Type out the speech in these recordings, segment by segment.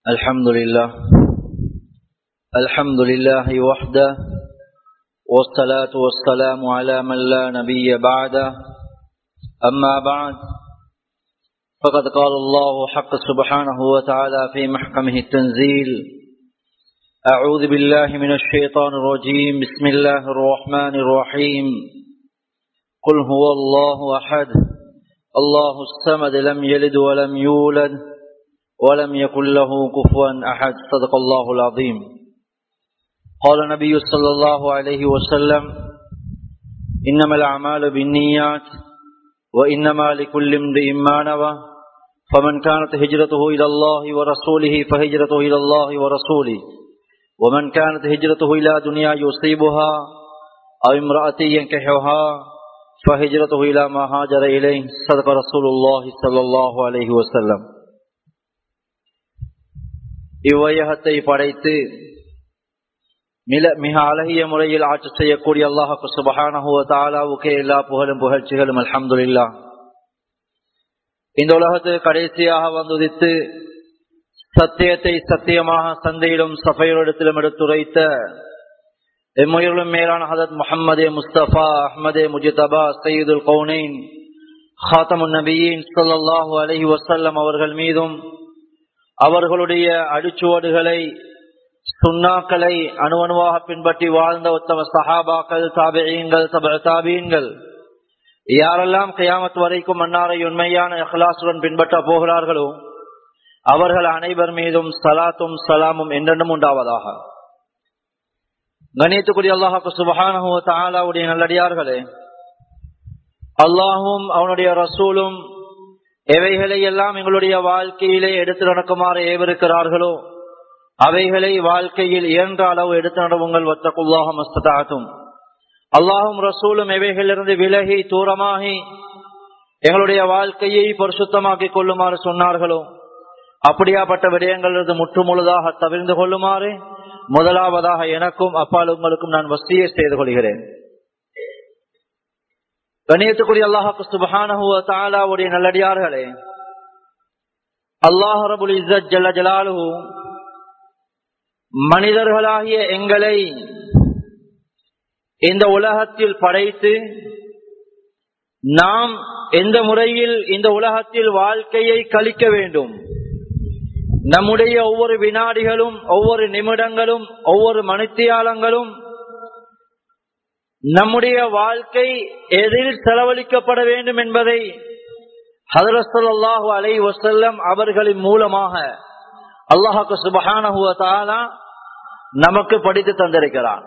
الحمد لله الحمد لله وحده والصلاة والسلام على من لا نبي بعده أما بعد فقد قال الله حق سبحانه وتعالى في محكمه التنزيل أعوذ بالله من الشيطان الرجيم بسم الله الرحمن الرحيم قل هو الله أحد الله السمد لم يلد ولم يولد ولم يكن له كفوا أحد صدق الله العظيم قال النبي صلى الله عليه وسلم إنما الأعمال بالنيات وإنما لكل امرئ ما نوى فمن كانت هجرته إلى الله ورسوله فهجرته إلى الله ورسوله ومن كانت هجرته إلى دنيا يصيبها أو امرأة ينكحها فهجرته إلى ما هاجر إليه صدق رسول الله صلى الله عليه وسلم இவ்வையகத்தை படைத்து மில மிக அழகிய முறையில் ஆட்சி செய்யக்கூடிய அல்லாஹு சுபஹானஹுவ தாலாவுக்கே எல்லா புகழும் புகழ்ச்சிகளும் அல்ஹம்துலில்லா இந்த உலகத்து கடைசியாக வந்துதித்து சத்தியத்தை சத்தியமாக சந்தையிலும் சபையோரிடத்திலும் எடுத்துரைத்த எம்முயிலும் மேலான ஹதத் முகமதே முஸ்தபா அஹமதே முஜிதபா சயீதுல் கவுனைன் ஹாத்தமுன் நபியின் சொல்லல்லாஹு அலஹி வசல்லம் அவர்கள் மீதும் அவர்களுடைய அடிச்சுவடுகளை சுண்ணாக்களை அணுவணுவாக பின்பற்றி வாழ்ந்த உத்தம சஹாபாக்கள் தாபியங்கள் தாபியங்கள் யாரெல்லாம் கயாமத் வரைக்கும் மன்னாரை உண்மையான அஹ்லாசுடன் பின்பற்ற போகிறார்களோ அவர்கள் அனைவர் மீதும் சலாத்தும் சலாமும் என்றென்றும் உண்டாவதாக கணியத்துக்குரிய அல்லாஹாக்கு சுபஹானஹு தாலாவுடைய நல்லடியார்களே அல்லாஹும் அவனுடைய ரசூலும் எவைகளை எல்லாம் எங்களுடைய வாழ்க்கையிலே எடுத்து நடக்குமாறு ஏவிருக்கிறார்களோ அவைகளை வாழ்க்கையில் இயன்ற அளவு எடுத்து நடவுங்கள் வத்தக்குல்லாக மஸ்தாத்தும் அல்லாஹும் ரசூலும் எவைகளிலிருந்து விலகி தூரமாகி எங்களுடைய வாழ்க்கையை பரிசுத்தமாக்கிக் கொள்ளுமாறு சொன்னார்களோ அப்படியாப்பட்ட விடயங்களிலிருந்து முற்று முழுதாக தவிர்ந்து கொள்ளுமாறு முதலாவதாக எனக்கும் அப்பால் உங்களுக்கும் நான் வசதியை செய்து கொள்கிறேன் கணியத்துக்குரிய அல்லாஹாக்கு சுபஹானஹுவ தாலாவுடைய நல்லடியார்களே அல்லாஹ் ரபுல் இஸ்ஸத் ஜல்ல ஜலாலு மனிதர்களாகிய எங்களை இந்த உலகத்தில் படைத்து நாம் எந்த முறையில் இந்த உலகத்தில் வாழ்க்கையை கழிக்க வேண்டும் நம்முடைய ஒவ்வொரு வினாடிகளும் ஒவ்வொரு நிமிடங்களும் ஒவ்வொரு மணித்தியாலங்களும் நம்முடைய வாழ்க்கை எதில் செலவழிக்கப்பட வேண்டும் என்பதை ஹதரசல்லாஹு அலை வசல்லம் அவர்களின் மூலமாக அல்லாஹாக்கு சுபஹானஹுவ நமக்கு படித்து தந்திருக்கிறான்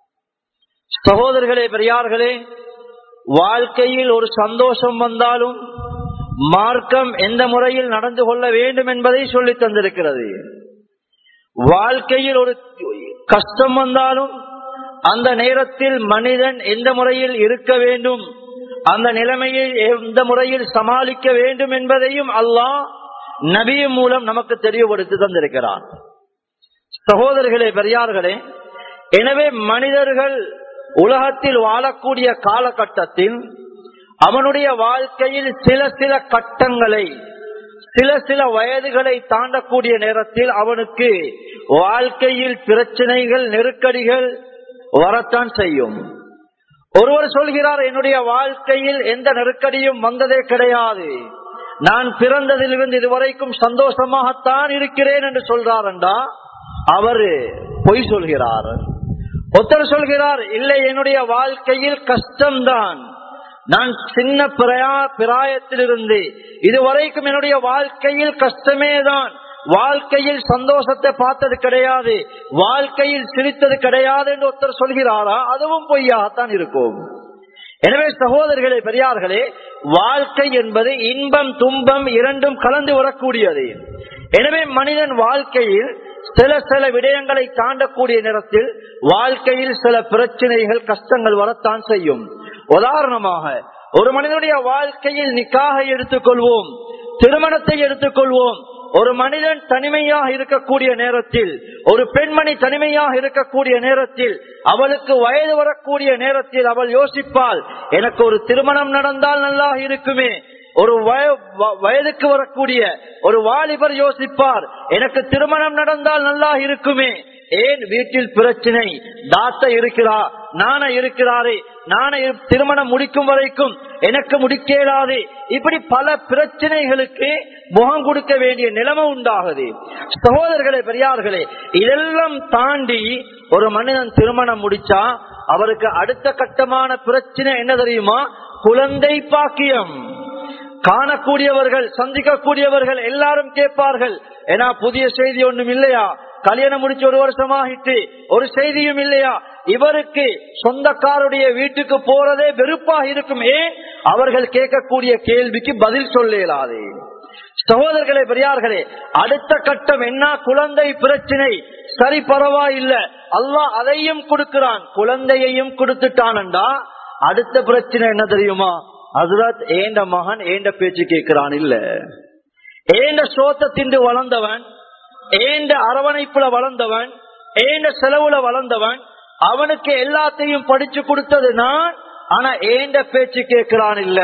சகோதரர்களே பெரியார்களே வாழ்க்கையில் ஒரு சந்தோஷம் வந்தாலும் மார்க்கம் எந்த முறையில் நடந்து கொள்ள வேண்டும் என்பதை சொல்லி தந்திருக்கிறது வாழ்க்கையில் ஒரு கஷ்டம் வந்தாலும் அந்த நேரத்தில் மனிதன் எந்த முறையில் இருக்க வேண்டும் அந்த நிலைமையை எந்த முறையில் சமாளிக்க வேண்டும் என்பதையும் அல்லாஹ் நபியின் மூலம் நமக்கு தெளிவுபடுத்தி தந்திருக்கிறான் சகோதரர்களே பெரியார்களே எனவே மனிதர்கள் உலகத்தில் வாழக்கூடிய காலகட்டத்தில் அவனுடைய வாழ்க்கையில் சில சில கட்டங்களை சில சில வயதுகளை தாண்டக்கூடிய நேரத்தில் அவனுக்கு வாழ்க்கையில் பிரச்சனைகள் நெருக்கடிகள் வரத்தான் செய்யும் ஒருவர் சொல்கிறார் என்னுடைய வாழ்க்கையில் எந்த நெருக்கடியும் வந்ததே கிடையாது நான் பிறந்ததிலிருந்து இதுவரைக்கும் சந்தோஷமாகத்தான் இருக்கிறேன் என்று சொல்றார் என்றா அவரு பொய் சொல்கிறார் ஒருத்தர் சொல்கிறார் இல்லை என்னுடைய வாழ்க்கையில் கஷ்டம்தான் நான் சின்ன பிரயா பிராயத்திலிருந்து இதுவரைக்கும் என்னுடைய வாழ்க்கையில் கஷ்டமே தான் வாழ்க்கையில் சந்தோஷத்தை பார்த்தது கிடையாது வாழ்க்கையில் சிரித்தது கிடையாது என்று ஒருத்தர் சொல்கிறாரா அதுவும் பொய்யாகத்தான் இருக்கும் எனவே சகோதரர்களே பெரியார்களே வாழ்க்கை என்பது இன்பம் துன்பம் இரண்டும் கலந்து வரக்கூடியது எனவே மனிதன் வாழ்க்கையில் சில சில விடயங்களை தாண்டக்கூடிய நேரத்தில் வாழ்க்கையில் சில பிரச்சனைகள் கஷ்டங்கள் வரத்தான் செய்யும் உதாரணமாக ஒரு மனிதனுடைய வாழ்க்கையில் நிக்காக எடுத்துக்கொள்வோம் திருமணத்தை எடுத்துக்கொள்வோம் ஒரு மனிதன் தனிமையாக இருக்கக்கூடிய நேரத்தில் ஒரு பெண்மணி தனிமையாக இருக்கக்கூடிய நேரத்தில் அவளுக்கு வயது வரக்கூடிய நேரத்தில் அவள் யோசிப்பாள் எனக்கு ஒரு திருமணம் நடந்தால் நல்லா இருக்குமே ஒரு வயதுக்கு வரக்கூடிய ஒரு வாலிபர் யோசிப்பார் எனக்கு திருமணம் நடந்தால் நல்லா இருக்குமே ஏன் வீட்டில் பிரச்சனை தாத்த இருக்கிறா நான இருக்கிறாரே நான திருமணம் முடிக்கும் வரைக்கும் எனக்கு முடிக்கலாது இப்படி பல பிரச்சனைகளுக்கு முகம் கொடுக்க வேண்டிய நிலைமை உண்டாகுது சகோதரர்களே பெரியார்களே இதெல்லாம் தாண்டி ஒரு மனிதன் திருமணம் முடிச்சா அவருக்கு அடுத்த கட்டமான பிரச்சனை என்ன தெரியுமா குழந்தை பாக்கியம் காணக்கூடியவர்கள் சந்திக்கக்கூடியவர்கள் எல்லாரும் கேட்பார்கள் ஏன்னா புதிய செய்தி ஒண்ணும் இல்லையா கல்யாணம் முடிச்சு ஒரு வருஷம் ஆகிட்டு ஒரு செய்தியும் இல்லையா இவருக்கு சொந்தக்காருடைய வீட்டுக்கு போறதே வெறுப்பாக இருக்கும் ஏன் அவர்கள் கேட்கக்கூடிய கேள்விக்கு பதில் சொல்ல இயலாது சகோதரர்களே பெரியார்களே அடுத்த கட்டம் என்ன குழந்தை பிரச்சனை சரி பரவாயில்ல அல்லாஹ் அதையும் கொடுக்கிறான் குழந்தையையும் கொடுத்துட்டான்டா அடுத்த பிரச்சனை என்ன தெரியுமா ஹசரத் ஏண்ட மகன் ஏண்ட பேச்சு கேட்கிறான் இல்ல ஏண்ட சோத்த திண்டு வளர்ந்தவன் ஏண்ட அரவணைப்புல வளர்ந்தவன் ஏண்ட செலவுல வளர்ந்தவன் அவனுக்கு எல்லாத்தையும் படிச்சு கொடுத்தது நான் ஆனா ஏண்ட பேச்சு கேட்கிறான் இல்ல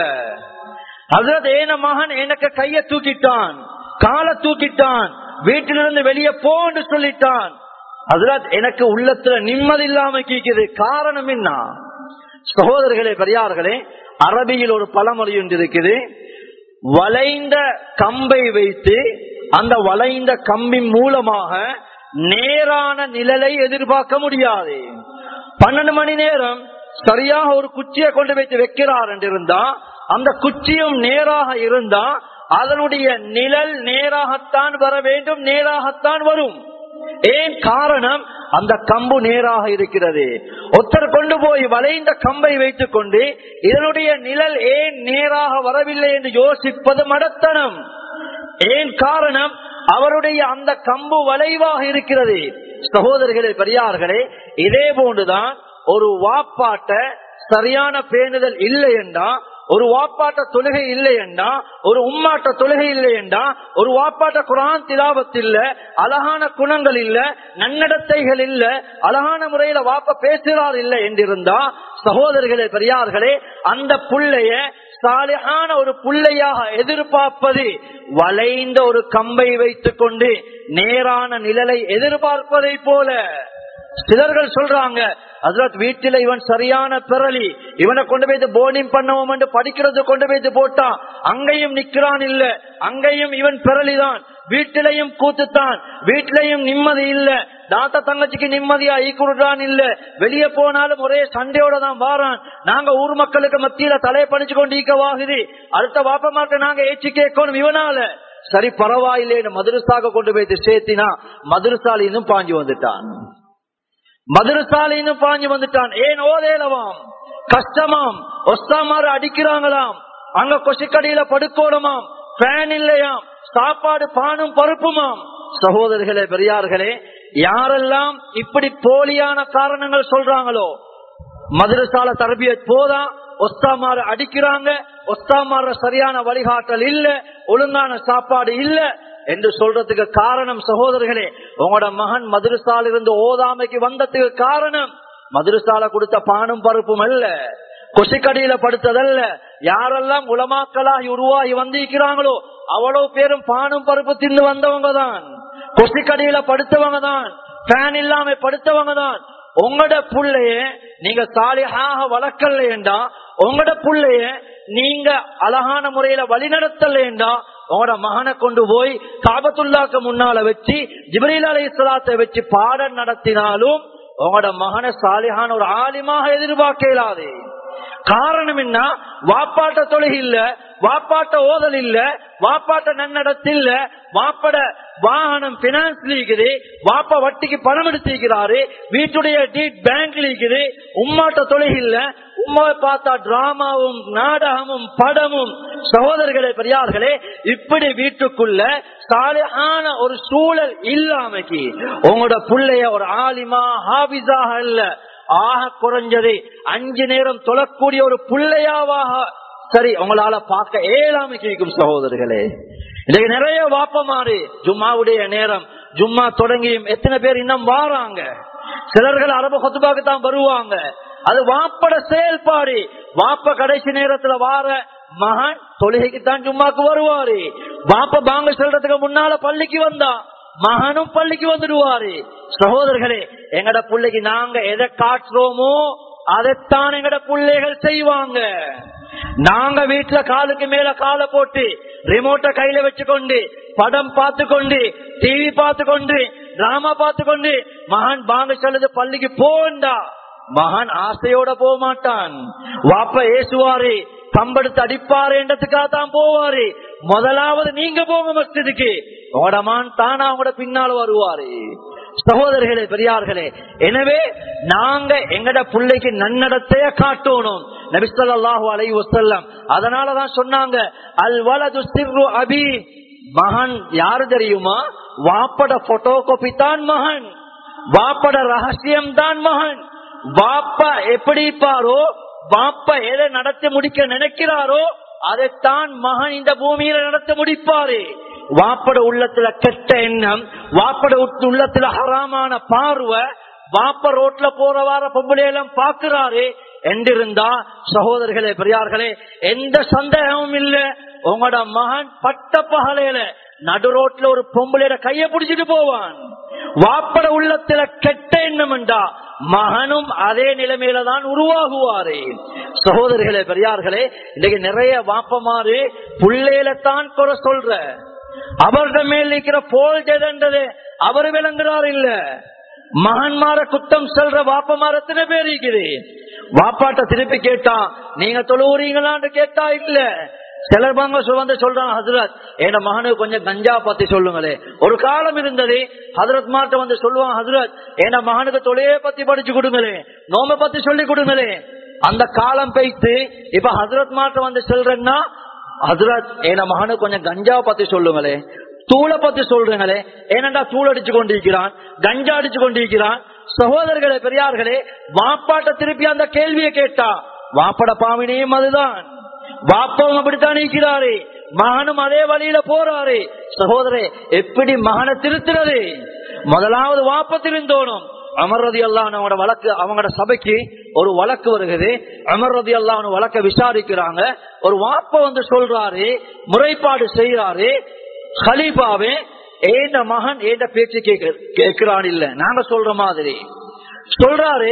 ஹசரத் ஏன மகன் எனக்கு கைய தூக்கிட்டான் காலை தூக்கிட்டான் வீட்டிலிருந்து வெளியே போன்னு சொல்லிட்டான் ஹசரத் எனக்கு உள்ளத்துல நிம்மதி இல்லாம கேக்குது காரணம் என்ன சகோதரர்களே பெரியார்களே அரபியில் ஒரு பழமொழி ஒன்று இருக்குது வளைந்த கம்பை வைத்து அந்த வளைந்த கம்பின் மூலமாக நேரான நிழலை எதிர்பார்க்க முடியாது பன்னெண்டு மணி நேரம் சரியாக ஒரு குச்சியை கொண்டு வைத்து வைக்கிறார் என்று இருந்தா அந்த குச்சியும் நேராக இருந்தா அதனுடைய நிழல் நேராகத்தான் வர வேண்டும் நேராகத்தான் வரும் ஏன் காரணம் அந்த கம்பு நேராக இருக்கிறது ஒருத்தர் கொண்டு போய் வளைந்த கம்பை வைத்துக் கொண்டு இதனுடைய நிழல் ஏன் நேராக வரவில்லை என்று யோசிப்பது மடத்தனம் ஏன் காரணம் அவருடைய அந்த கம்பு வளைவாக இருக்கிறது சகோதரர்களே பெரியார்களே இதே போன்றுதான் ஒரு வாப்பாட்ட சரியான பேணுதல் இல்லை என்றா ஒரு வாப்பாட்ட தொழுகை இல்லை என்றா ஒரு உம்மாட்ட தொழுகை இல்லை என்றா ஒரு வாப்பாட்ட குரான் திலாபத் இல்ல அழகான குணங்கள் இல்ல நன்னடத்தைகள் இல்ல அழகான முறையில வாப்ப பேசுகிறார் இல்லை என்றிருந்தா சகோதரர்களே பெரியார்களே அந்த புள்ளைய சாலையான ஒரு புள்ளையாக எதிர்பார்ப்பது வளைந்த ஒரு கம்பை வைத்துக் கொண்டு நேரான நிழலை எதிர்பார்ப்பதை போல சிலர்கள் சொல்றாங்க அசரத் வீட்டில இவன் சரியான பிறலி இவனை கொண்டு போய் போர்டிங் பண்ணுவோம் என்று படிக்கிறது கொண்டு போய் போட்டான் அங்கேயும் நிக்கிறான் இல்ல அங்கேயும் இவன் பிறலிதான் வீட்டிலையும் கூத்துத்தான் வீட்டிலையும் நிம்மதி இல்ல தாத்தா தங்கச்சிக்கு நிம்மதியா ஈக்குறான் இல்ல வெளியே போனாலும் ஒரே சண்டையோட தான் வாரான் நாங்க ஊர் மக்களுக்கு மத்தியில தலையை பணிச்சு கொண்டு ஈக்கவாகுது அடுத்த வாப்பமார்க்க நாங்க ஏச்சு கேட்கணும் இவனால சரி பரவாயில்லைன்னு மதுரசாக கொண்டு போய் சேர்த்தினா மதுரசால இன்னும் பாஞ்சு வந்துட்டான் மதுரசாலின்னு பாஞ்சு வந்துட்டான் ஏன் ஓதேலவாம் கஷ்டமாம் ஒஸ்தாமாறு அடிக்கிறாங்களாம் அங்க கொசிக்கடியில படுக்கோணுமாம் ஃபேன் இல்லையாம் சாப்பாடு பானும் பருப்புமாம் சகோதரர்களே பெரியார்களே யாரெல்லாம் இப்படி போலியான காரணங்கள் சொல்றாங்களோ மதுரசால தரபியத் போதா ஒஸ்தாமாறு அடிக்கிறாங்க ஒஸ்தாமாற சரியான வழிகாட்டல் இல்ல ஒழுங்கான சாப்பாடு இல்ல என்று சொல்றதுக்கு காரணம் சகோதரர்களே உங்களோட மகன் மதுரசால இருந்து ஓதாமைக்கு வந்ததுக்கு காரணம் மதுரசால கொடுத்த பானும் பருப்பும் அல்ல கொசிக்கடியில படுத்ததல்ல யாரெல்லாம் உலமாக்களாகி உருவாகி வந்திருக்கிறாங்களோ அவ்வளவு பேரும் பானும் பருப்பு தின்னு வந்தவங்க தான் கொசிக்கடியில படுத்தவங்க தான் ஃபேன் இல்லாம படுத்தவங்க தான் உங்களோட புள்ளைய நீங்க சாலியாக வளர்க்கலையண்டா உங்களோட புள்ளைய நீங்க அழகான முறையில வழிநடத்தலையண்டா உங்களோட மகனை கொண்டு போய் காபத்துல்லாக்கு முன்னால வச்சு ஜிப்ரீல் அலை இஸ்லாத்தை வச்சு பாடம் நடத்தினாலும் உங்களோட மகனை சாலிகான ஒரு ஆலிமாக எதிர்பார்க்க இயலாது காரணம் என்ன வாப்பாட்ட தொழில் இல்ல வாப்பாட்ட ஓதல் இல்ல வாப்பாட்ட நன்னடத்தில் வாப்பட வாகனம் பினான்ஸ் இருக்குது வாப்பா வட்டிக்கு பணம் எடுத்திருக்கிறாரு வீட்டுடைய டீட் பேங்க் இருக்குது உம்மாட்ட தொழில் இல்ல உம்மாவை பார்த்தா டிராமாவும் நாடகமும் படமும் சகோதரர்களே பெரியார்களே இப்படி வீட்டுக்குள்ள சாலையான ஒரு சூழல் இல்லாமக்கு உங்களோட பிள்ளைய ஒரு ஆலிமா ஹாபிஸாக இல்ல ஆக குறைஞ்சது அஞ்சு நேரம் தொழக்கூடிய ஒரு பிள்ளையாவாக சரி உங்களால பார்க்க ஏழாமைக்கு இருக்கும் சகோதரர்களே இன்னைக்கு நிறைய வாப்பமாறு ஜும்மாவுடைய நேரம் ஜும்மா தொடங்கியும் எத்தனை பேர் இன்னும் வாராங்க சிலர்கள் அரபு கொத்துபாக்கு தான் வருவாங்க அது வாப்பட செயல்பாடு வாப்ப கடைசி நேரத்துல வார மகன் தொழுகைக்கு தான் ஜும்மாக்கு வருவாரு பாப்ப பாங்க சொல்றதுக்கு முன்னால பள்ளிக்கு வந்தா மகனும் பள்ளிக்கு வந்துடுவாரு சகோதரர்களே எங்கட பிள்ளைக்கு நாங்க எதை காட்டுறோமோ அதைத்தான் எங்கட பிள்ளைகள் செய்வாங்க நாங்க வீட்டுல காலுக்கு மேல காலை போட்டு ரிமோட்ட கையில வச்சுக்கொண்டு படம் பார்த்து கொண்டு டிவி பார்த்து கொண்டு டிராமா பார்த்து கொண்டு மகன் பாங்க சொல்லுது பள்ளிக்கு போண்டா மகன் ஆசையோட போக மாட்டான் வாப்ப ஏசுவாரு கம்பெடுத்து அடிப்பாரு என்றதுக்காக தான் போவாரு முதலாவது நீங்க போங்க மஸ்ஜிதுக்கு உங்களோட மகன் தானா அவங்களோட பின்னால வருவாரு சகோதரர்களே பெரியார்களே எனவே நாங்க எங்கட பிள்ளைக்கு நன்னடத்தைய காட்டணும் நபிசல்லாஹு அலை வசல்லம் அதனாலதான் சொன்னாங்க அல் வலது சிறு அபி மகன் யாரு தெரியுமா வாப்பட போட்டோ காப்பி தான் மகன் வாப்பட ரகசியம் தான் மகன் வாப்பா எப்படி பாரோ வாப்பா எதை நடத்தி முடிக்க நினைக்கிறாரோ அதைத்தான் மகன் இந்த பூமியில நடத்த முடிப்பாரு வாப்பட உள்ளத்துல கெட்ட எண்ணம் வாப்பட உள்ளத்துல ஹராமான பார்வை வாப்ப ரோட்ல போற வார பொம்பளையெல்லாம் பாக்குறாரு என்றிருந்தா சகோதரர்களே பெரியார்களே எந்த சந்தேகமும் இல்ல உங்களோட மகன் பட்ட பகலையில நடு ரோட்ல ஒரு பொம்பளையோட கைய பிடிச்சிட்டு போவான் வாப்பட உள்ளத்துல கெட்ட எண்ணம் என்றா மகனும் அதே நிலைமையில தான் உருவாகுவாரு சகோதரிகளே பெரியார்களே இன்னைக்கு நிறைய வாப்பமாறு புள்ளையில தான் குறை சொல்ற அவர்த மேல் இருக்கிற போல் எதன்றது அவர் விளங்குறார் இல்ல மகன்மார குத்தம் சொல்ற வாப்பமார எத்தனை பேர் இருக்குது வாப்பாட்ட திருப்பி கேட்டா நீங்க தொழுவுறீங்களான்னு கேட்டா இல்ல சிலர் பாங்க வந்து சொல்றாங்க ஹசரத் என் மகனுக்கு கொஞ்சம் கஞ்சா பத்தி சொல்லுங்களே ஒரு காலம் இருந்தது ஹசரத் மார்ட்ட வந்து சொல்லுவாங்க ஹசரத் என் மகனுக்கு தொலையே பத்தி படிச்சு கொடுங்களே நோம்ப பத்தி சொல்லி கொடுங்களே அந்த காலம் பைத்து இப்ப ஹசரத் மார்ட்ட வந்து சொல்றேன்னா ஹசரத் என் மகனுக்கு கொஞ்சம் கஞ்சா பத்தி சொல்லுங்களே தூளை பத்தி சொல்றீங்களே ஏனண்டா தூள் அடிச்சு கொண்டிருக்கிறான் கஞ்சா அடிச்சு கொண்டிருக்கிறான் சகோதரர்களே பெரியார்களே வாப்பாட்ட திருப்பி அந்த கேள்வியை கேட்டா வாப்பட பாவினையும் அதுதான் வாப்பவும் அப்படித்தான் இருக்கிறாரு மகனும் அதே வழியில போறாரு சகோதரே எப்படி மகனை திருத்துறது முதலாவது வாப்ப திருந்தோணும் அமர்ரதி எல்லாம் அவங்களோட வழக்கு அவங்களோட சபைக்கு ஒரு வழக்கு வருகிறது அமர்ரதி எல்லாம் வழக்க விசாரிக்கிறாங்க ஒரு வாப்ப வந்து சொல்றாரு முறைப்பாடு செய்யறாரு ஹலீபாவே ஏந்த மகன் ஏந்த பேச்சு கேட்கிறான் இல்ல நாங்க சொல்ற மாதிரி சொல்றாரு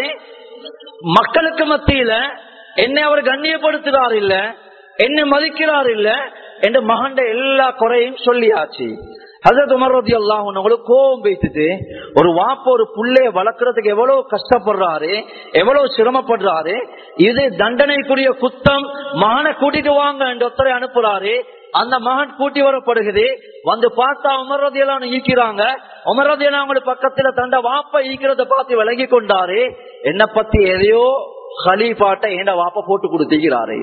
மக்களுக்கு மத்தியில என்னை அவர் கண்ணியப்படுத்துறார் இல்ல என்னை மதிக்கிறார் இல்ல என்ற மகண்ட எல்லா குறையும் சொல்லியாச்சு ஹசரத் உமர் ரதி அல்லாஹ் உங்களுக்கு கோபம் வைத்துட்டு ஒரு வாப்ப ஒரு புள்ளைய வளர்க்கறதுக்கு எவ்வளவு கஷ்டப்படுறாரு எவ்வளவு சிரமப்படுறாரு இது தண்டனைக்குரிய குத்தம் மகனை கூட்டிட்டு வாங்க என்ற ஒத்தரை அனுப்புறாரு அந்த மகன் கூட்டி வரப்படுகிறது வந்து பார்த்தா உமர்றதையெல்லாம் ஈக்கிறாங்க உமர்றதையெல்லாம் அவங்களுக்கு பக்கத்துல தண்ட வாப்ப ஈக்கிறத பார்த்து விலகி கொண்டாரு என்ன பத்தி எதையோ ஹலீஃபாட்ட ஏண்ட வாப்ப போட்டு கொடுத்துக்கிறாரு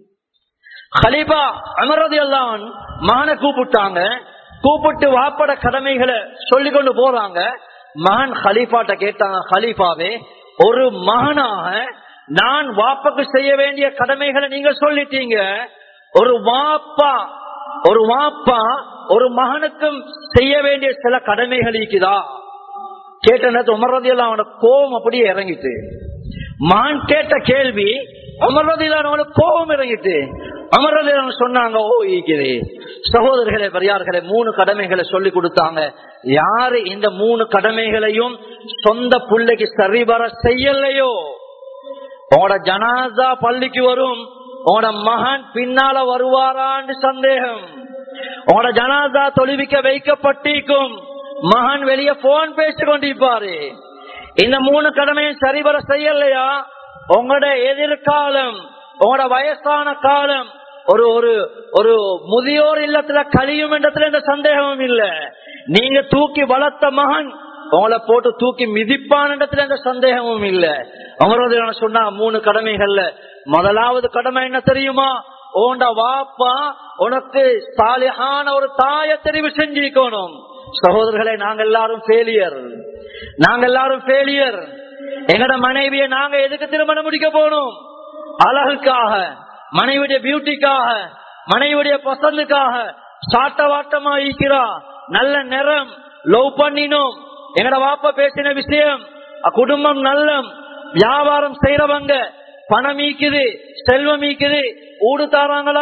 ஹலீஃபா அமர்றது எல்லாம் மகனை கூப்பிட்டாங்க கூப்பிட்டு வாப்பட கடமைகளை சொல்லி கொண்டு போறாங்க மகன் ஹலீஃபாட்ட கேட்டாங்க ஹலீஃபாவே ஒரு மகனாக நான் வாப்பக்கு செய்ய வேண்டிய கடமைகளை நீங்க சொல்லிட்டீங்க ஒரு வாப்பா ஒரு வாப்பா ஒரு மகனுக்கும் செய்ய வேண்டிய சில கடமைகள் இருக்குதா கேட்ட நேரத்து உமர்றதையெல்லாம் அவனோட கோபம் அப்படியே இறங்கிட்டு மான் கேட்ட கேள்வி அமர்றதையெல்லாம் அவனுக்கு கோபம் இறங்கிட்டு அமர்றதையெல்லாம் சொன்னாங்க ஓ ஈக்குது சகோதரர்களே பெரியார்களே மூணு கடமைகளை சொல்லி கொடுத்தாங்க யாரு இந்த மூணு கடமைகளையும் சொந்த பிள்ளைக்கு சரிவர செய்யலையோ உங்களோட ஜனாசா பள்ளிக்கு வரும் உங்களோட மகன் பின்னால வருவாரான்னு சந்தேகம் உங்களோட ஜனாதா தொழுவிக்க வைக்கப்பட்டிருக்கும் மகன் வெளியே போன் பேசி கொண்டிருப்பாரு இந்த மூணு கடமையும் சரிவர செய்யலையா உங்களோட எதிர்காலம் உங்களோட வயசான காலம் ஒரு ஒரு ஒரு முதியோர் இல்லத்துல கழியும் என்றதுல எந்த சந்தேகமும் இல்ல நீங்க தூக்கி வளர்த்த மகன் உங்களை போட்டு தூக்கி மிதிப்பான் இடத்துல எந்த சந்தேகமும் இல்ல அவரது சொன்னா மூணு கடமைகள்ல முதலாவது கடமை என்ன தெரியுமா உண்ட வாப்பா உனக்கு சாலியான ஒரு தாய தெரிவு செஞ்சிக்கணும் சகோதரர்களை நாங்க எல்லாரும் ஃபெயிலியர் நாங்க எல்லாரும் ஃபெயிலியர் எங்கட மனைவியை நாங்க எதுக்கு திருமணம் முடிக்க போனோம் அழகுக்காக மனைவியுடைய பியூட்டிக்காக மனைவியுடைய பசந்துக்காக சாட்ட வாட்டமா இருக்கிறா நல்ல நிறம் லவ் பண்ணினோம் எங்கட வாப்பா பேசின விஷயம் குடும்பம் நல்லம் வியாபாரம் செய்யறவங்க பணம் ஈக்குது செல்வம் ஈக்குது ஊடு தாராங்களாம்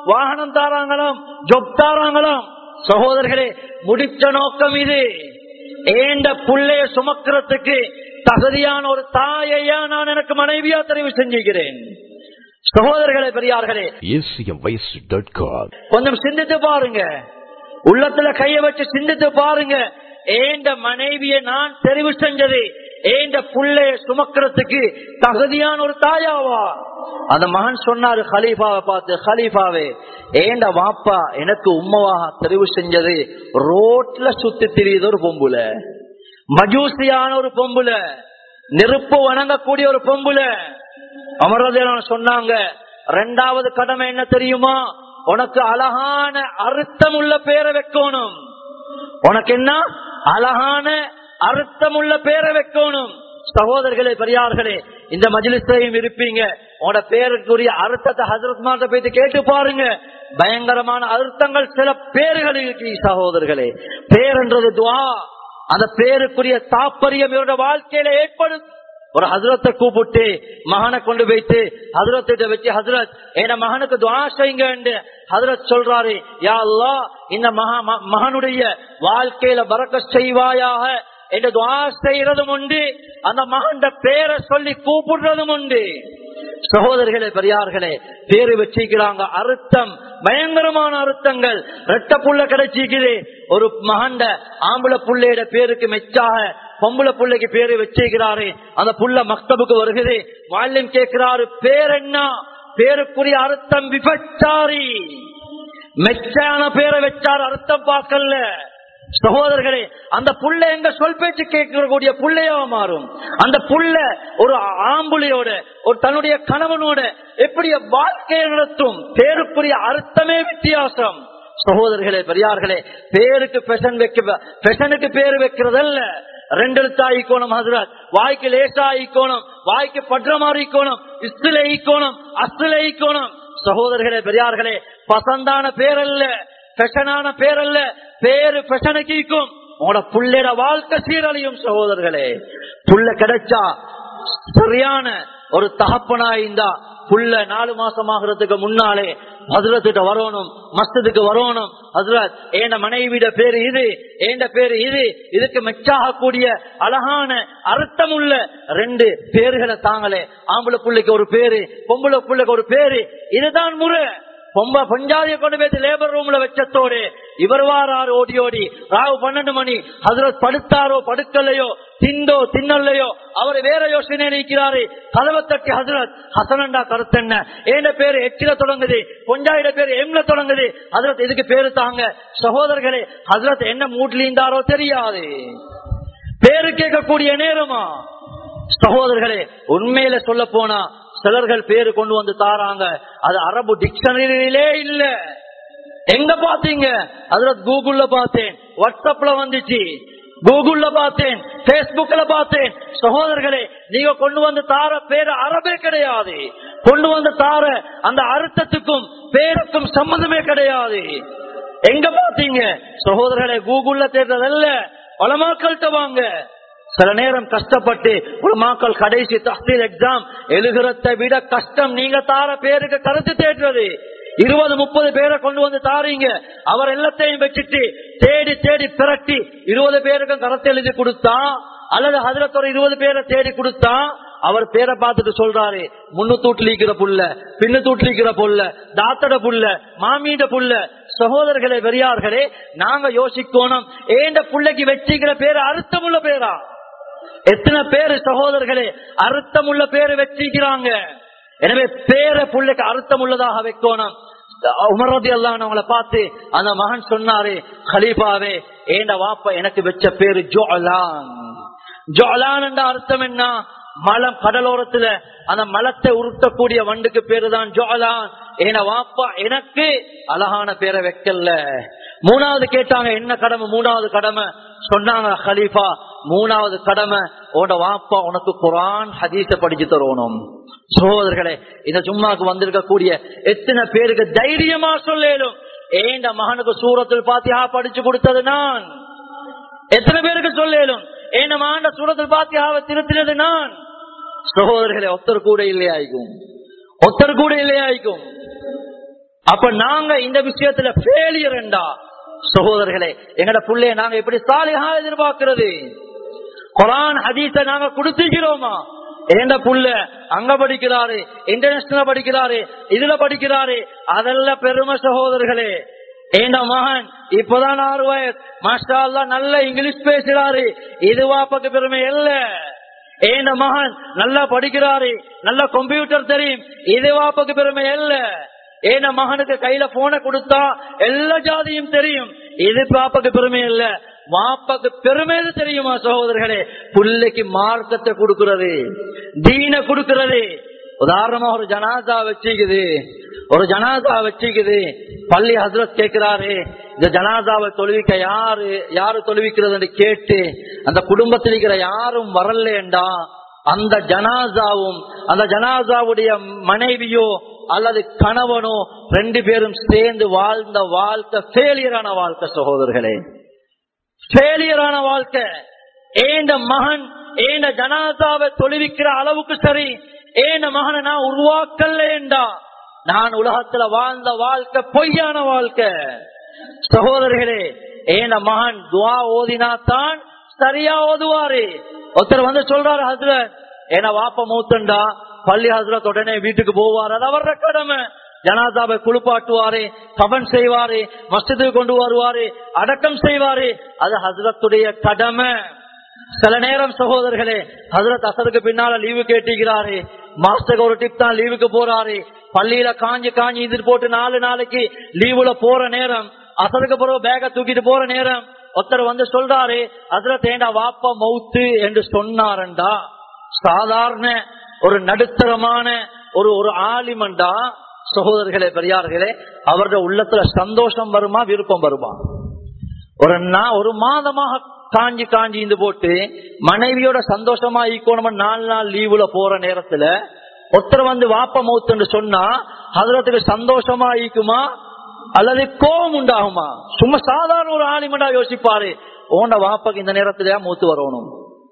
வாகனம் தாராங்களாம் ஜொப் தாராங்களாம் சகோதரர்களே முடிச்ச நோக்கம் இது ஏண்ட புள்ளைய சுமக்கிறதுக்கு தகுதியான ஒரு தாயையா நான் எனக்கு மனைவியா தெரிவு செஞ்சுக்கிறேன் சகோதரர்களே பெரியார்களே acmvoice.com. கொஞ்சம் சிந்தித்து பாருங்க உள்ளத்துல கைய வச்சு சிந்தித்து பாருங்க ஏண்ட மனைவியை நான் தெரிவு செஞ்சது ஏண்ட புள்ளைய சுமக்கிறதுக்கு தகுதியான ஒரு தாயாவா அந்த மகன் சொன்னாரு ஹலீஃபாவை பார்த்து ஹலீஃபாவே ஏண்ட வாப்பா எனக்கு உம்மவாக தெரிவு செஞ்சது ரோட்ல சுத்தி திரியுது ஒரு பொம்புல மஜூசியான ஒரு பொம்புல நெருப்பு வணங்கக்கூடிய ஒரு பொம்புல அமரதேவன் சொன்னாங்க ரெண்டாவது கடமை என்ன தெரியுமா உனக்கு அழகான அர்த்தம் உள்ள பேரை வைக்கணும் உனக்கு என்ன அழகான அர்த்தம் உள்ள பேரை வைக்கணும் சகோதரர்களே பெரியார்களே இந்த மஜிலிஸ்லையும் இருப்பீங்க உங்களோட பேருக்குரிய அர்த்தத்தை ஹசரத் மாட்ட போயிட்டு கேட்டு பாருங்க பயங்கரமான அர்த்தங்கள் சில பேர்கள் இருக்கு சகோதரர்களே பேருன்றது துவா அந்த பேருக்குரிய தாற்பயம் இவருடைய வாழ்க்கையில ஏற்படும் ஒரு ஹசரத்தை கூப்பிட்டு மகனை கொண்டு போயிட்டு ஹசரத்திட்ட வச்சு ஹசரத் என் மகனுக்கு துவா செய்யுங்க ஹசரத் சொல்றாரு யா அல்லாஹ் இந்த மகா ம- மகனுடைய வாழ்க்கையில பறக்க செய்வாயாக என்று துவா செய்யறதும் உண்டு அந்த மகன் பேரை சொல்லி கூப்பிடுறதும் உண்டு சகோதரர்களே பெரியார்களே பேரு வச்சிக்கிறாங்க அர்த்தம் பயங்கரமான அர்த்தங்கள் ரெட்ட புள்ள கிடைச்சிக்குது ஒரு மகண்ட ஆம்பளை புள்ளையோட பேருக்கு மெச்சாக பொம்பளை புள்ளைக்கு பேரு வச்சிருக்கிறாரு அந்த புள்ள மக்தபுக்கு வருகிறது வாழ்யம் கேட்கிறாரு பேர் என்ன பேருக்குரிய அர்த்தம் விபச்சாரி மெச்சான பேரை வச்சார் அர்த்தம் பார்க்கல சகோதரர்களே அந்த புள்ள எங்க சொல் பேச்சு கேட்கக்கூடிய புள்ளையா மாறும் அந்த புள்ள ஒரு ஆம்புலியோட ஒரு தன்னுடைய கணவனோட எப்படி வாழ்க்கையை நடத்தும் பேருக்குரிய அர்த்தமே வித்தியாசம் சகோதரர்களே பெரியார்களே பேருக்கு பெஷன் வைக்க பெஷனுக்கு பேரு வைக்கிறதல்ல ரெண்டு எழுத்தா ஈக்கோணம் ஹசரத் வாய்க்கு லேசா ஈக்கோணம் வாய்க்கு பற்ற மாதிரி ஈக்கோணம் இஸ்ல ஈக்கோணம் அஸ்ல ஈக்கோணம் சகோதரர்களே பெரியார்களே பசந்தான பேர் அல்ல பெஷனான பேர் அல்ல பேரு பெஷனுக்கு ஈக்கும் உங்களோட புள்ளையோட வாழ்க்கை சீரழியும் சகோதரர்களே புள்ள கிடைச்சா சரியான ஒரு தகப்பனா இருந்தா புள்ள நாலு மாசம் ஆகிறதுக்கு முன்னாலே ஹசரத்துக்கு வரணும் மஸ்தத்துக்கு வரணும் ஹசரத் ஏண்ட மனைவிட பேரு இது ஏண்ட பேரு இது இதுக்கு மெச்சாக கூடிய அழகான அர்த்தம் உள்ள ரெண்டு பேர்களை தாங்களே ஆம்பளை புள்ளைக்கு ஒரு பேரு பொம்பளை புள்ளைக்கு ஒரு பேரு இதுதான் முறை பொம்ப பஞ்சாதிய கொண்டு போய் லேபர் ரூம்ல வச்சத்தோடு இவர் வாராரு ஓடி ஓடி ராவு பன்னெண்டு மணி ஹசரத் படுத்தாரோ படுக்கலையோ திண்டோ தின்னல்லையோ அவர் வேற யோசனை நிற்கிறாரு கதவை தட்டி ஹசரத் ஹசனண்டா கருத்தென்ன ஏன பேரு எச்சில தொடங்குது பொஞ்சாயிட பேரு எம்ல தொடங்குது ஹசரத் இதுக்கு பேரு தாங்க சகோதரர்களே ஹசரத் என்ன மூட்லிந்தாரோ தெரியாது பேரு கேட்கக்கூடிய நேரமா சகோதரர்களே உண்மையில சொல்ல போனா சிலர்கள் பேரு கொண்டு வந்து தாராங்க அது அரபு டிக்ஷனரியிலே இல்ல எங்க பாத்தீங்க அதுல கூகுள்ல பார்த்தேன் வாட்ஸ்அப்ல வந்துச்சு கூகுள்ல பார்த்தேன் பேஸ்புக்ல பார்த்தேன் சகோதரர்களே நீங்க கொண்டு வந்து தார பேரு அரபே கிடையாது கொண்டு வந்து தார அந்த அர்த்தத்துக்கும் பேருக்கும் சம்மந்தமே கிடையாது எங்க பாத்தீங்க சகோதரர்களே கூகுள்ல தேடுறதல்ல பலமாக்கள்கிட்ட வாங்க சில நேரம் கஷ்டப்பட்டு உலமாக்கள் கடைசி தஸ்தீல் எக்ஸாம் எழுதுறதை விட கஷ்டம் நீங்க தார பேருக்கு கருத்து தேடுறது இருபது முப்பது பேரை கொண்டு வந்து தாரீங்க அவர் எல்லாத்தையும் வச்சுட்டு தேடி தேடி பிரட்டி இருபது பேருக்கும் கருத்து எழுதி கொடுத்தா அல்லது அதுல இருபது பேரை தேடி கொடுத்தா அவர் பேரை பார்த்துட்டு சொல்றாரு முன்னு தூட்டிலிக்கிற புள்ள பின்னு தூட்டிலிக்கிற புள்ள தாத்தட புள்ள மாமீட புள்ள சகோதரர்களே பெரியார்களே நாங்க யோசிக்கணும் ஏண்ட புள்ளைக்கு வச்சுக்கிற பேரு அர்த்தமுள்ள பேரா எத்தனை பேரு சகோதரர்களே அர்த்தம் உள்ள பேரு வச்சிருக்கிறாங்க எனவே பேர புள்ளைக்கு அர்த்தம் உள்ளதாக வைக்கணும் உமரதி எல்லாம் அவங்கள பார்த்து அந்த மகன் சொன்னாரு ஹலீஃபாவே ஏண்ட வாப்பா எனக்கு வச்ச பேரு ஜோலான் ஜோலான் என்ற அர்த்தம் என்ன மலம் கடலோரத்துல அந்த மலத்தை உருட்டக்கூடிய வண்டுக்கு பேரு தான் ஜோலான் ஏன வாப்பா எனக்கு அழகான பேரை வைக்கல மூணாவது கேட்டாங்க என்ன கடமை மூணாவது கடமை சொன்னாங்க ஹலீஃபா மூணாவது கடமை உன்னோட வாப்பா உனக்கு குரான் ஹதீஸ படிச்சு தரணும் சகோதரர்களே இந்த சும்மாக்கு வந்திருக்கக்கூடிய எத்தனை பேருக்கு தைரியமா சொல்லேலும் ஏண்ட மகனுக்கு சூரத்தில் பாத்தியா படிச்சு கொடுத்தது நான் எத்தனை பேருக்கு சொல்லேலும் ஏண்ட மகன் சூரத்தில் பாத்தியாவை திருத்தினது நான் சகோதரர்களே ஒத்தர் கூட இல்லையாய்க்கும் ஒத்தர் கூட இல்லையாய்க்கும் அப்ப நாங்க இந்த விஷயத்துல ஃபெயிலியர்ண்டா சகோதரர்களே எங்கட புள்ளைய நாங்க எப்படி சாலிஹா எதிர்பார்க்கிறது குரான் ஹதீஸ நாங்க கொடுத்துக்கிறோமா ஏண்ட புள்ள அங்க படிக்கிறாரு இன்டர்நேஷனல் படிக்கிறாரு இதுல படிக்கிறாரு அதெல்லாம் பெருமை சகோதரர்களே ஏண்ட மகன் இப்பதான் ஆறு வயசு மாஸ்டா அல்லாஹ் நல்ல இங்கிலீஷ் பேசுறாரு இது வாப்பக்கு பெருமை இல்ல ஏண்ட மகன் நல்லா படிக்கிறாரு நல்ல கம்ப்யூட்டர் தெரியும் இது வாப்பக்கு பெருமை இல்ல ஏன மகனுக்கு கையில போனை கொடுத்தா எல்லா ஜாதியும் தெரியும் இது பாப்பாக்கு பெருமை இல்ல வாப்பாக்கு பெருமை எது தெரியுமா சகோதரர்களே புள்ளைக்கு மார்க்கத்தை கொடுக்கிறது தீன கொடுக்கிறது உதாரணமா ஒரு ஜனாதா வச்சுக்குது ஒரு ஜனாதா வச்சுக்குது பள்ளி ஹசரத் கேட்கிறாரு இந்த ஜனாதாவை தொழுவிக்க யாரு யாரு தொழுவிக்கிறது கேட்டு அந்த குடும்பத்தில் இருக்கிற யாரும் வரலேண்டா அந்த ஜனாசாவும் அந்த ஜனாசாவுடைய மனைவியோ அல்லது கணவனோ ரெண்டு பேரும் சேர்ந்து வாழ்ந்த வாழ்க்கை ஃபெயிலியரான வாழ்க்கை சகோதரர்களே ஃபெயிலியரான வாழ்க்கை ஏண்ட மகன் ஏண்ட ஜனாதாவை தொழுவிக்கிற அளவுக்கு சரி ஏண்ட மகனை நான் உருவாக்கலேண்டா நான் உலகத்துல வாழ்ந்த வாழ்க்கை பொய்யான வாழ்க்கை சகோதரர்களே ஏண்ட மகன் துவா ஓதினாத்தான் சரியா ஓதுவாரு ஒருத்தர் வந்து சொல்றாரு ஹசரத் ஏன்னா வாப்ப மூத்தண்டா பள்ளி ஹசரத் உடனே வீட்டுக்கு போவார் அது அவர கடமை ஜனாதாவை குளிப்பாட்டுவாரு கபன் செய்வாரு மஸ்ஜிதுக்கு கொண்டு வருவாரு அடக்கம் செய்வாரு அது ஹசரத்துடைய கடமை சில நேரம் சகோதரர்களே ஹசரத் அசருக்கு பின்னால லீவு கேட்டிருக்கிறாரு மாஸ்டருக்கு ஒரு டிப் தான் லீவுக்கு போறாரு பள்ளியில காஞ்சி காஞ்சி இது போட்டு நாலு நாளைக்கு லீவுல போற நேரம் அசருக்கு பிறகு பேக தூக்கிட்டு போற நேரம் ஒருத்தர் வந்து சொல்றாரு அதுல தேண்டா வாப்பா மவுத்து என்று சொன்னாரண்டா சாதாரண ஒரு நடுத்தரமான ஒரு ஒரு ஆலிமண்டா சகோதரர்களே பெரியார்களே அவருடைய உள்ளத்துல சந்தோஷம் வருமா விருப்பம் வருமா ஒரு நா- ஒரு மாதமாக காஞ்சி காஞ்சி இருந்து போட்டு மனைவியோட சந்தோஷமா ஈக்கணும் நாலு நாள் லீவுல போற நேரத்துல ஒருத்தர் வந்து வாப்ப மவுத்துன்னு சொன்னா அதுலத்துக்கு சந்தோஷமா ஈக்குமா அல்லது கோபம் உண்டாகுமா சும்மா சாதாரண ஒரு ஆலிமண்டா யோசிப்பாரு ஓண்ட வாப்பாக்கு இந்த நேரத்துல மூத்து வரணும்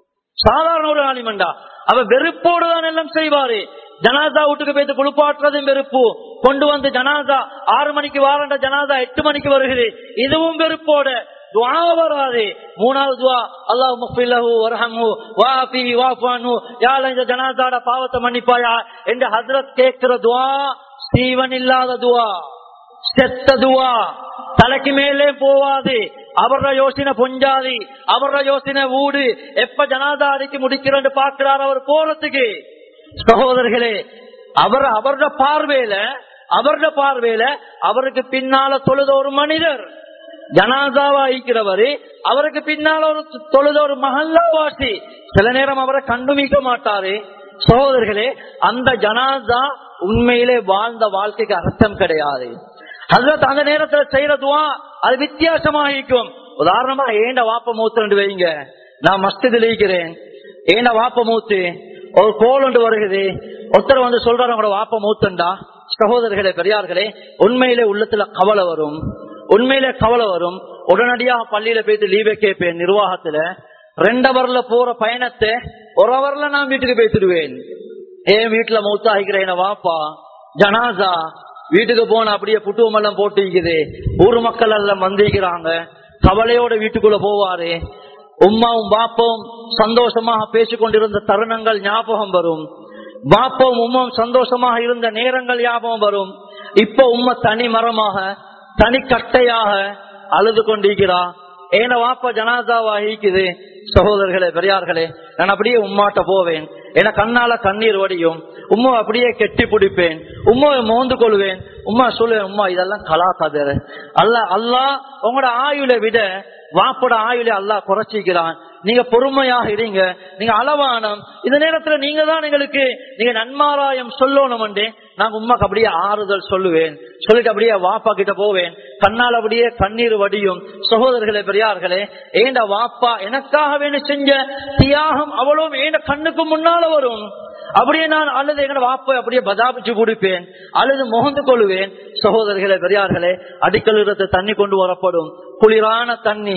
சாதாரண ஒரு ஆலிமண்டா அவ வெறுப்போடு தான் எல்லாம் செய்வாரு ஜனாதா வீட்டுக்கு போயிட்டு குளிப்பாட்டுறதும் வெறுப்பு கொண்டு வந்து ஜனாதா ஆறு மணிக்கு வாரண்ட ஜனாதா எட்டு மணிக்கு வருகிறது இதுவும் வெறுப்போட துவா வராது மூணாவது துவா அல்லாஹ் முஃபில்லஹு வரஹமு வாஃபி வாஃபானு யால இந்த ஜனாதாட பாவத்தை மன்னிப்பாயா என்று ஹஜ்ரத் கேட்கிற துவா ஸ்டீவன் இல்லாத துவா செத்த துவா தலைக்கு மேலே போவாது அவர யோசனை பொஞ்சாதி அவர யோசனை ஊடு எப்ப ஜனாதா அடிக்கு முடிக்கிறன்னு பாக்குறாரு அவர் போறதுக்கு சகோதரர்களே அவர் அவரோட பார்வையில அவரோட பார்வையில அவருக்கு பின்னால தொழுத ஒரு மனிதர் ஜனாதாவா ஐக்கிறவரு அவருக்கு பின்னால ஒரு தொழுத ஒரு மஹல்லாவாசி சில நேரம் அவரை கண்டுமிக்க மாட்டாரு சகோதரர்களே அந்த ஜனாதா உண்மையிலே வாழ்ந்த வாழ்க்கைக்கு அர்த்தம் கிடையாது ஹசரத் அந்த நேரத்துல செய்யற துவா அது வித்தியாசமா இருக்கும் உதாரணமா ஏண்ட வாப்ப மூத்து வைங்க நான் மஸ்திதில் இருக்கிறேன் ஏண்ட வாப்ப மூத்து ஒரு கோல் ஒன்று வருகிறது ஒருத்தர் வந்து சொல்றாரு உங்களோட வாப்ப மூத்துண்டா சகோதரர்களே பெரியார்களே உண்மையிலே உள்ளத்துல கவலை வரும் உண்மையிலே கவலை வரும் உடனடியாக பள்ளியில போயிட்டு லீவே கேட்பேன் நிர்வாகத்துல ரெண்டு அவர்ல போற பயணத்தை ஒரு அவர்ல நான் வீட்டுக்கு போய்த்துடுவேன் ஏன் வீட்டுல மௌத்தாகிக்கிறேன் வாப்பா ஜனாசா வீட்டுக்கு போன அப்படியே புட்டுவம் எல்லாம் போட்டுக்குது ஊர் மக்கள் எல்லாம் வந்திருக்கிறாங்க கவலையோட வீட்டுக்குள்ள போவாரு உம்மாவும் பாப்பாவும் சந்தோஷமாக பேசிக் கொண்டிருந்த தருணங்கள் ஞாபகம் வரும் பாப்பாவும் உம்மாவும் சந்தோஷமாக இருந்த நேரங்கள் ஞாபகம் வரும் இப்ப உம்மை தனி மரமாக தனி கட்டையாக அழுது கொண்டிருக்கிறா ஏன வாப்பா ஜனாதாவா ஈக்குது சகோதரர்களே பெரியார்களே நான் அப்படியே உம்மாட்ட போவேன் என கண்ணால கண்ணீர் வடியும் உம்மா அப்படியே கெட்டி பிடிப்பேன் உம்மாவை மோந்து கொள்வேன் உம்மா சொல்லுவேன் உம்மா இதெல்லாம் கலா கதர் அல்ல அல்லா உங்களோட ஆயுளை விட வாப்போட ஆயுளை அல்லா குறைச்சிக்கிறான் நீங்க பொறுமையாக இருங்க நீங்க அளவானம் இந்த நேரத்துல நீங்க தான் எங்களுக்கு நீங்க நன்மாராயம் சொல்லணும் நான் உமாக்கு அப்படியே ஆறுதல் சொல்லுவேன் சொல்லிட்டு அப்படியே வாப்பா கிட்ட போவேன் கண்ணால் அப்படியே கண்ணீர் வடியும் சகோதரர்களே பெரியார்களே ஏண்ட வாப்பா எனக்காக வேணும் செஞ்ச தியாகம் அவ்வளவு ஏண்ட கண்ணுக்கு முன்னால வரும் அப்படியே நான் அல்லது எங்க வாப்பை அப்படியே பதாபிச்சு குடிப்பேன் அல்லது முகந்து கொள்வேன் சகோதரர்களே பெரியார்களே அடிக்கல் தண்ணி கொண்டு வரப்படும் குளிரான தண்ணி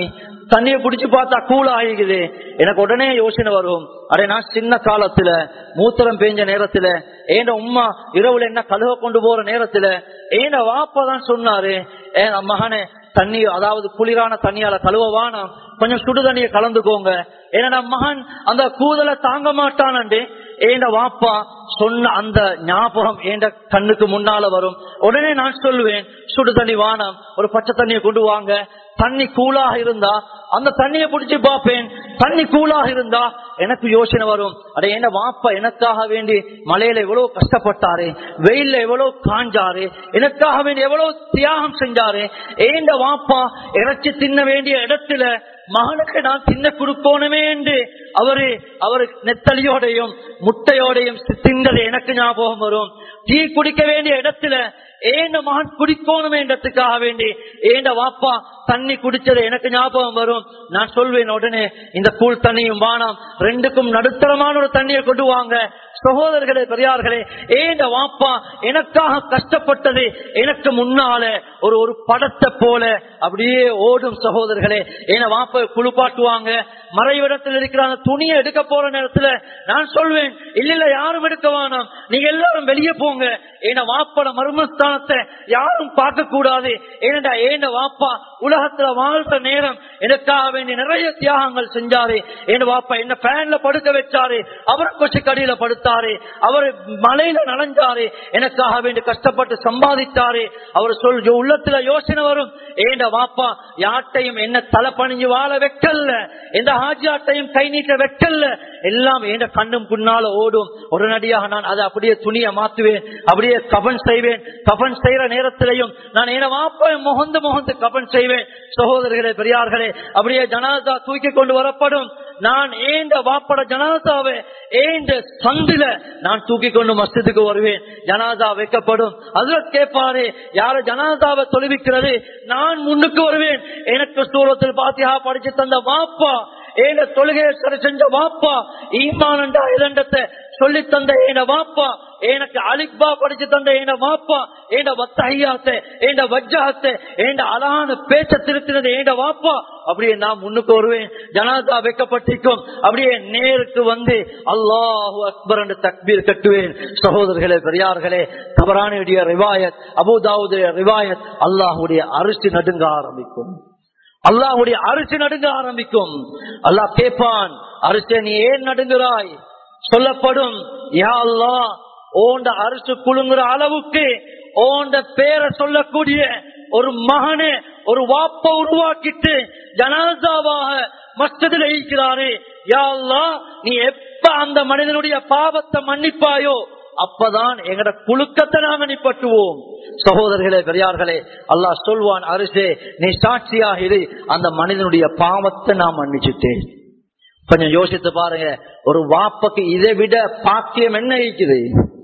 தண்ணிய குடிச்சு பார்த்தா கூல் ஆகிக்குது எனக்கு உடனே யோசனை வரும் அடே நான் சின்ன காலத்துல மூத்திரம் பேஞ்ச நேரத்துல ஏண்ட உம்மா இரவுல என்ன கழுவ கொண்டு போற நேரத்துல ஏண்ட வாப்பா தான் சொன்னாரு ஏன் மகனே தண்ணி அதாவது குளிரான தண்ணியால கழுவவானா கொஞ்சம் சுடு தண்ணியை கலந்துக்கோங்க ஏன்னா மகன் அந்த கூதலை தாங்க மாட்டானண்டு ஏண்ட வாப்பா சொன்ன அந்த ஞாபகம் ஏண்ட கண்ணுக்கு முன்னால வரும் உடனே நான் சொல்லுவேன் சுடு தண்ணி வானம் ஒரு பச்சை தண்ணியை கொண்டு வாங்க தண்ணி கூலாக இருந்தா அந்த தண்ணியை பிடிச்சு பார்ப்பேன் தண்ணி கூலாக இருந்தா எனக்கு யோசனை வரும் அட என்ன வாப்பா எனக்காக வேண்டி மலையில எவ்வளவு கஷ்டப்பட்டாரு வெயில்ல எவ்வளவு காஞ்சாரு எனக்காக வேண்டி எவ்வளவு தியாகம் செஞ்சாரு ஏண்ட வாப்பா இறைச்சி தின்ன வேண்டிய இடத்துல மகனுக்கு நான் தின்ன கொடுக்கணுமே என்று அவரு அவரு நெத்தலியோடையும் முட்டையோடையும் தின்னது எனக்கு ஞாபகம் வரும் டீ குடிக்க வேண்டிய இடத்துல ஏண்ட மகன் குடிக்கணும் என்றதுக்காக வேண்டி ஏண்ட வாப்பா தண்ணி குடிச்சது எனக்கு ஞாபகம் வரும் நான் சொல்வேன் உடனே இந்த கூழ் தண்ணியும் வானம் ரெண்டுக்கும் நடுத்தரமான ஒரு தண்ணியை கொண்டு வாங்க சகோதரர்களே பெரியார்களே ஏண்ட வாப்பா எனக்காக கஷ்டப்பட்டது எனக்கு முன்னால ஒரு ஒரு படத்தை போல அப்படியே ஓடும் சகோதரர்களே ஏன வாப்ப குளிப்பாட்டுவாங்க மறைவிடத்தில் இருக்கிற அந்த துணியை எடுக்க போற நேரத்துல நான் சொல்வேன் இல்ல இல்ல யாரும் எடுக்க வேணாம் நீங்க எல்லாரும் வெளியே போங்க ஏன வாப்பட மர்மஸ்தானத்தை யாரும் பார்க்க கூடாது ஏனடா ஏன வாப்பா உலகத்துல வாழ்த்த நேரம் எனக்காக வேண்டிய நிறைய தியாகங்கள் செஞ்சாரு என் வாப்பா என்ன ஃபேன்ல படுக்க வச்சாரு அவர் கொச்சு கடியில படுத்தாரு அவர் மலையில நனைஞ்சாரு எனக்காக வேண்டி கஷ்டப்பட்டு சம்பாதித்தாரு அவர் சொல் உள்ளத்துல யோசனை வரும் ஏண்ட வாப்பா யாட்டையும் என்ன தலை பணிஞ்சு வாழ வைக்கல எந்த ஹாஜியாட்டையும் கை நீட்ட வைக்கல எல்லாம் ஏண்ட கண்ணும் குன்னால ஓடும் உடனடியாக நான் அதை அப்படியே துணியை மாத்துவேன் அப்படியே கபன் செய்வேன் கபன் செய்யற நேரத்திலையும் நான் என வாப்ப முகந்து முகந்து கபன் செய்வேன் சகோதரர்களே பெரியார்களே அப்படியே ஜனாதா தூக்கி கொண்டு வரப்படும் நான் ஏண்ட வாப்பட ஜனாதாவை ஏண்ட சந்தில நான் தூக்கி கொண்டு மஸ்திதுக்கு வருவேன் ஜனாதா வைக்கப்படும் அதுல கேட்பாரு யார ஜனாதாவை தொழுவிக்கிறது நான் முன்னுக்கு வருவேன் எனக்கு சூரத்தில் பாத்தியா படிச்சு தந்த வாப்பா ஏன தொழுகையை சரி செஞ்ச வாப்பா ஈமானண்டா இதண்டத்தை சொல்லி தந்த ஏன வாப்பா எனக்கு அலிக்பா படிச்சு தந்த ஏன வாப்பா ஏண்ட வத்தையாத்தை ஏண்ட வஜ்ஜாத்தை ஏண்ட அழகான பேச்ச திருத்தினது ஏண்ட வாப்பா அப்படியே நான் முன்னுக்கு வருவேன் ஜனாதா வைக்கப்பட்டிருக்கும் அப்படியே நேருக்கு வந்து அல்லாஹு அக்பர் என்று தக்பீர் கட்டுவேன் சகோதரர்களே பெரியார்களே தவறானுடைய ரிவாயத் அபுதாவுடைய ரிவாயத் அல்லாஹுடைய அரிசி நடுங்க ஆரம்பிக்கும் அல்லாஹுடைய அரிசி நடுங்க ஆரம்பிக்கும் அல்லாஹ் கேட்பான் அரிசி நீ ஏன் நடுங்குறாய் சொல்லப்படும் யா அல்லா ஓண்ட அரிசி குழுங்குற அளவுக்கு ஓண்ட பேரை சொல்லக்கூடிய ஒரு மகனே ஒரு வாப்ப உருவாக்கிட்டு ஜனாசாவாக மஸ்ததில் இருக்கிறாரே யா அல்லா நீ எப்ப அந்த மனிதனுடைய பாவத்தை மன்னிப்பாயோ அப்பதான் எங்கட புழுக்கத்தை நாங்க நிப்பட்டுவோம் சகோதரர்களே பெரியார்களே அல்லாஹ் சொல்வான் அரிசே நீ சாட்சியாக இரு அந்த மனிதனுடைய பாவத்தை நான் மன்னிச்சுட்டேன் கொஞ்சம் யோசித்து பாருங்க ஒரு வாப்பக்கு இதை விட பாக்கியம் என்ன இருக்குது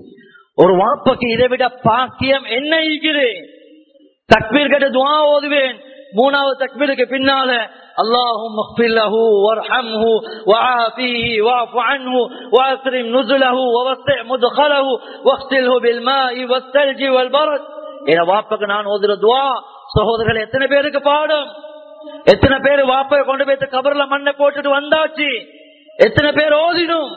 ஒரு வாப்பக்கு இதை விட பாக்கியம் என்ன இருக்குது தக்பீர் கட்டு துவா ஓதுவேன் மூணாவது தக்பீருக்கு பின்னால اللهم اغفر له وارحمه وعافيه واعف عنه واكرم نزله ووسع مدخله واغسله بالماء والثلج والبرد என வாப்பக்கு நான் ஓதுற துவா சகோதரர்கள் எத்தனை பேருக்கு பாடும் எத்தனை பேர் வாப்பை கொண்டு போய் கபர்ல மண்ணை போட்டுட்டு வந்தாச்சு எத்தனை பேர் ஓதிடும்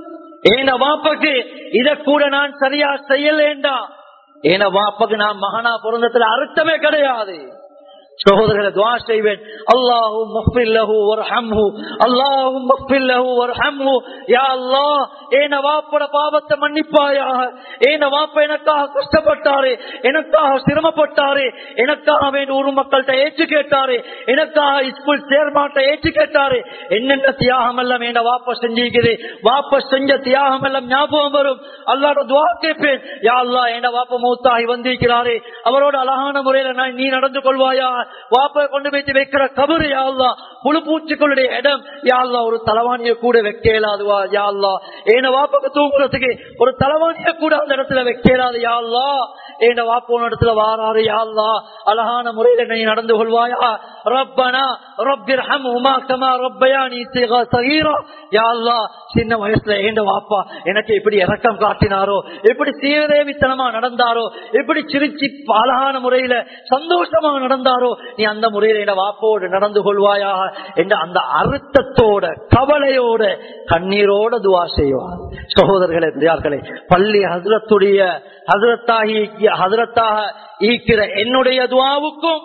ஏன வாப்பக்கு இத கூட நான் சரியா செய்யலேண்டா ஏன வாப்பக்கு நான் மகனா பிறந்தத்துல அர்த்தமே கிடையாது சகோதரர்களை துவா செய்வேன் அல்லாஹும் மஃபில்லஹு வர்ஹம்ஹு அல்லாஹும் மஃபில்லஹு வர்ஹம்ஹு யா அல்லாஹ் ஏன வாப்பட பாவத்தை மன்னிப்பாயாக ஏன வாப்ப எனக்காக கஷ்டப்பட்டாரு எனக்காக சிரமப்பட்டாரு எனக்காக வேண்டி ஒரு மக்கள்கிட்ட ஏற்று கேட்டாரு எனக்காக ஸ்கூல் சேர்மாட்ட ஏற்று கேட்டாரு என்னென்ன தியாகம் எல்லாம் என் வாப்ப செஞ்சிருக்குது வாப்ப செஞ்ச தியாகம் எல்லாம் ஞாபகம் வரும் அல்லாட துவா கேட்பேன் யா அல்லா என் வாப்ப மூத்தாகி வந்திருக்கிறாரு அவரோட அழகான முறையில நான் நீ நடந்து கொள்வாயா வாப்ப கொண்டு போய் வைக்கிற கபரு யாழ்லா புழு பூச்சிகளுடைய இடம் யாழ்லா ஒரு தலவாணிய கூட வைக்க இயலாதுவா யாழ்லா ஏன வாப்பக்கு தூங்குறதுக்கு ஒரு தலவாணிய கூட அந்த இடத்துல வைக்க இயலாது யாழ்லா என் வாப்போன இடத்துல வாராரு யா அல்லா அழகான முறையில நீ நடந்து கொள்வாயா ரப்பனா ரப்பிர் ஹம் உமா கமா ரப்பயானி சகீரா யா அல்லா சின்ன வயசுல ஏண்ட வாப்பா எனக்கு எப்படி இறக்கம் காட்டினாரோ எப்படி சீரதேவித்தனமா நடந்தாரோ எப்படி சிரிச்சு அழகான முறையில சந்தோஷமா நடந்தாரோ நீ அந்த முறையில என் வாப்போடு நடந்து கொள்வாயாக என்ற அந்த அறுத்தத்தோட கவலையோட கண்ணீரோட துவா செய்வார் சகோதரர்களே பெரியார்களே பள்ளி ஹசரத்துடைய ஹசரத்தாகி ஹசரத்தாக ஈக்கிற என்னுடைய துவாவுக்கும்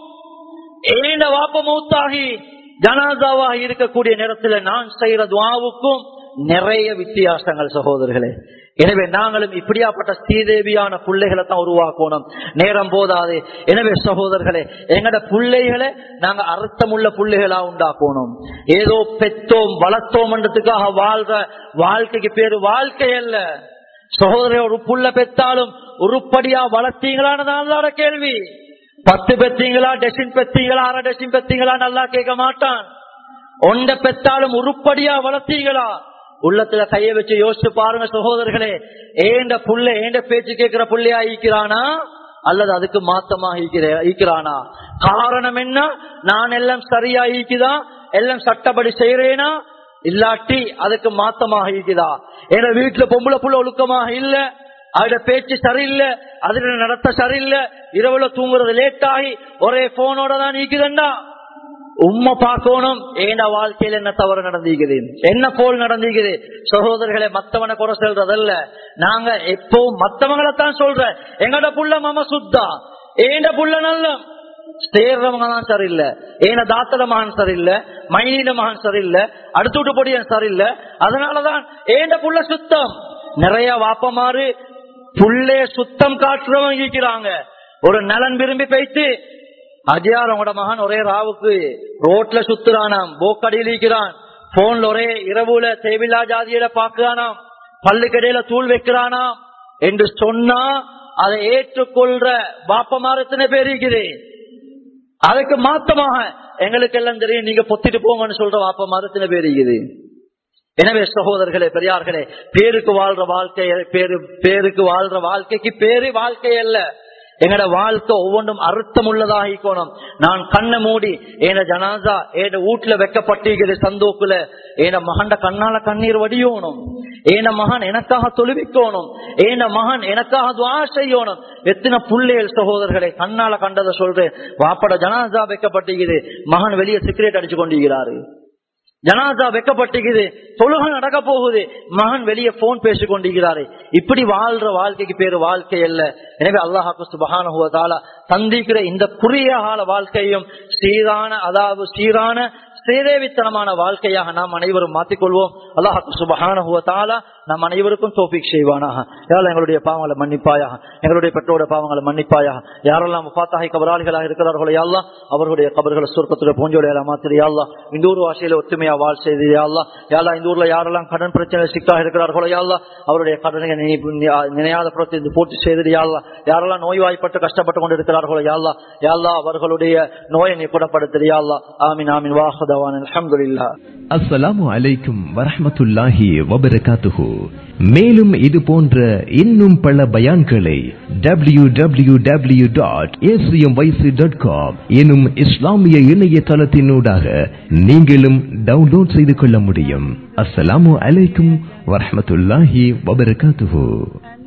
ஏண்ட வாப்ப மௌத்தாகி ஜனாதாவாக இருக்கக்கூடிய நேரத்தில் நான் செய்யற துவாவுக்கும் நிறைய வித்தியாசங்கள் சகோதரர்களே எனவே நாங்களும் இப்படியாப்பட்ட ஸ்ரீதேவியான பிள்ளைகளை தான் உருவாக்கணும் நேரம் போதாது எனவே சகோதரர்களே எங்கட பிள்ளைகளை நாங்க அர்த்தமுள்ள பிள்ளைகளா உண்டாக்கணும் ஏதோ பெத்தோம் வளர்த்தோம் என்றதுக்காக வாழ்ற வாழ்க்கைக்கு பேரு வாழ்க்கை அல்ல சகோதரர் ஒரு புள்ள பெத்தாலும் உருப்படியா வளர்த்தீங்களான்னு கேள்வி பத்து பெத்தீங்களா டெசின் பெத்தீங்களா அரை டெசின் பெத்தீங்களா நல்லா கேட்க மாட்டான் ஒண்ட பெத்தாலும் உருப்படியா வளர்த்தீங்களா உள்ளத்துல கைய வச்சு யோசிச்சு பாருங்க சகோதரர்களே ஏண்ட புள்ள ஏண்ட பேச்சு கேட்கிற புள்ளையா ஈக்கிறானா அல்லது அதுக்கு மாத்தமா ஈக்கிறானா காரணம் என்ன நான் எல்லாம் சரியா ஈக்குதா எல்லாம் சட்டப்படி செய்யறேனா இல்லாட்டி அதுக்கு மாத்தமாக ஈக்குதா ஏன்னா வீட்டுல பொம்பளை புள்ள ஒழுக்கமாக இல்ல அதோட பேச்சு சரியில்லை அதுல நடத்த சரியில்லை இரவுல தூங்குறது லேட் ஆகி ஒரே போனோட தான் நீக்குதுண்டா உண்மை பார்க்கணும் ஏன வாழ்க்கையில் என்ன தவறு நடந்திருக்குது என்ன போல் நடந்திருக்குது சகோதரர்களை மத்தவனை குறை சொல்றதல்ல நாங்க எப்பவும் மத்தவங்களை தான் சொல்ற எங்கட புள்ள மாம சுத்தா ஏண்ட புள்ள நல்ல சேர்றவங்க தான் சரியில்லை ஏன தாத்தட மகன் சரியில்லை மைனிட மகன் சரியில்லை அடுத்து விட்டு பொடியன் சரியில்லை அதனாலதான் ஏண்ட புள்ள சுத்தம் நிறைய வாப்பமாறு புள்ளைய சுத்தம் காட்டுறவங்க இருக்கிறாங்க ஒரு நலன் விரும்பி போயிட்டு அஜயார் அவங்களோட மகன் ஒரே ராவுக்கு ரோட்ல சுத்துறானாம் போக்கடியில் இருக்கிறான் போன்ல ஒரே இரவுல தேவிலா ஜாதியில பாக்குறானாம் பல்லுக்கடையில தூள் வைக்கிறானாம் என்று சொன்னா அதை ஏற்றுக்கொள்ற பாப்பமார் எத்தனை பேர் இருக்குது அதுக்கு மாத்தமாக எங்களுக்கு எல்லாம் தெரியும் நீங்க பொத்திட்டு போங்கன்னு சொல்ற வாப்பமார் எத்தனை பேர் இருக்குது எனவே சகோதரர்களே பெரியார்களே பேருக்கு வாழ்ற வாழ்க்கை பேரு பேருக்கு வாழ்ற வாழ்க்கைக்கு பேரு வாழ்க்கை அல்ல எங்கட வாழ்க்கை ஒவ்வொன்றும் அர்த்தம் உள்ளதாகிக்கணும் நான் கண்ணை மூடி ஏன ஜனாசா ஏன வீட்டுல வைக்கப்பட்டிருக்கிற சந்தோக்குல ஏன மகண்ட கண்ணால கண்ணீர் வடியோணும் ஏன மகன் எனக்காக தொழுவிக்கணும் ஏன மகன் எனக்காக துவா செய்யணும் எத்தனை புள்ளைகள் சகோதரர்களை கண்ணால கண்டதை சொல்றேன் வாப்பட ஜனாசா வைக்கப்பட்டிருக்குது மகன் வெளியே சிகரெட் அடிச்சு கொண்டிருக்கிறாரு ஜனாதா வைக்கப்பட்டிருக்குது தொழுகை நடக்க போகுது மகன் வெளியே போன் பேசிக் கொண்டிருக்கிறாரு இப்படி வாழ்ற வாழ்க்கைக்கு பேரு வாழ்க்கை அல்ல எனவே அல்லாஹாக்கு சுபகான சந்திக்கிற இந்த குறுகிய கால வாழ்க்கையும் சீரான அதாவது சீரான சேதேவித்தனமான வாழ்க்கையாக நாம் அனைவரும் மாற்றிக்கொள்வோம் அல்லாஹாக்கு சுபகான நாம் அனைவருக்கும் தோப்பிக் செய்வானாக யாரும் எங்களுடைய பாவங்களை மன்னிப்பாயாக எங்களுடைய பெற்றோட பாவங்களை மன்னிப்பாயாக யாரெல்லாம் பாத்தாகி கபராளிகளாக இருக்கிறார்களோ யாரெல்லாம் அவர்களுடைய கபர்களை சொர்க்கத்துடைய பூஞ்சோடையால மாத்திரி யாழ்லா இந்த ஊர் வாசியில ஒத்துமையா வாழ் செய்து யாழ்லா யாரா இந்த ஊர்ல யாரெல்லாம் கடன் பிரச்சனை சிக்காக இருக்கிறார்களோ யாழ்லா அவருடைய கடனை நினையாத புறத்தை பூர்த்தி செய்து யாழ்லா யாரெல்லாம் நோய்வாய்ப்பட்டு கஷ்டப்பட்டு கொண்டு இருக்கிறார்களோ யாழ்லா யாழ்லா அவர்களுடைய நோயை நீ குணப்படுத்துது யாழ்லா ஆமின் ஆமின் வாஹதவான் அலமதுல்லா அஸ்ஸலாமு அலைக்கும் வரஹமத்துல்லாஹி வபரகாத்துஹு மேலும் இது போன்ற இன்னும் பல பயான்களை W W W dot dot com எனும் இஸ்லாமிய இணையதளத்தினூடாக நீங்களும் டவுன்லோட் செய்து கொள்ள முடியும் அஸ்ஸலாமு அலைக்கும் வரஹமத்துல்லாஹி வபரகாத்துஹு